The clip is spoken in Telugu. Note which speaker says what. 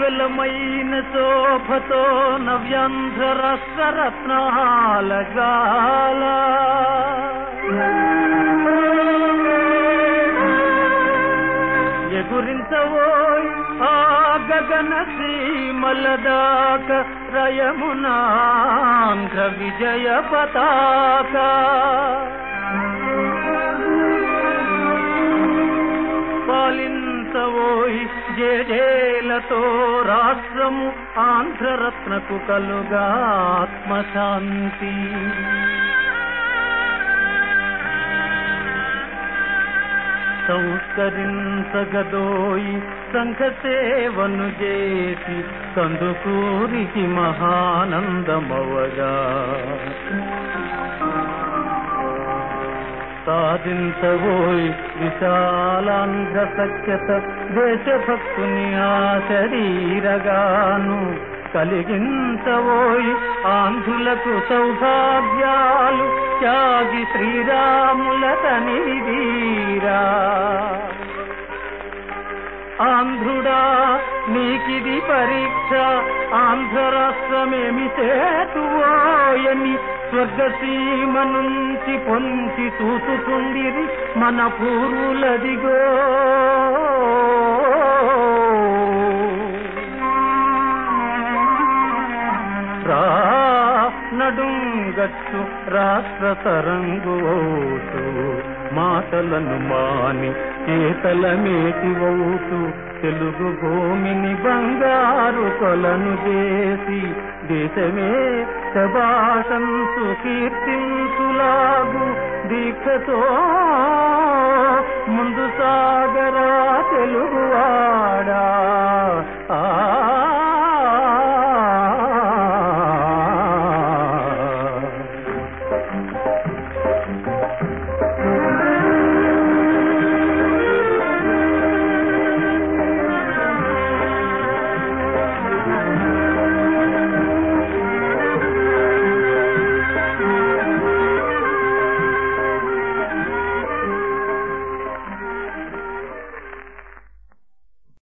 Speaker 1: విపులమైన శోభతో నవ్యాంధ్ర రత్నాల గాల ఎగురించవోయ్ ఆ గగన సీమల దాక రయమునాంధ్ర విజయ పతాక పాలించవోయ్ జేజేలతో రాష్ట్రము ఆంధ్రరత్నకు కలుగా ఆత్మశాంతి సంస్కరించగదోయి సంఘ సేవను చేసి కందుకూరికి మహానందమవగా సాధించబోయి విశాలాంధ్ర సఖ్యత దేశభక్తుని ఆ శరీరగాను కలిగించబోయి ఆంధ్రులకు సౌభాగ్యాలు త్యాగి శ్రీరాముల తనివీరా ఆంధ్రుడా నీకిది పరీక్ష ఆంధ్ర రాష్ట్రమేమి చేతువోయని స్వర్గసీమ నుంచి పొంచి చూసుకుండిరి మన పూర్వులదిగో రా నడుంగట్టు రాష్ట్ర తరంగువౌతూ మాటలను మాని చేతల మేటివౌతూ తెలుగు భూమిని బంగారు కొలను చేసి దేశమే శభాషంసు కీర్తించులాగు దీక్షతో ముందు సాగరా తెలుగువాడా ఆ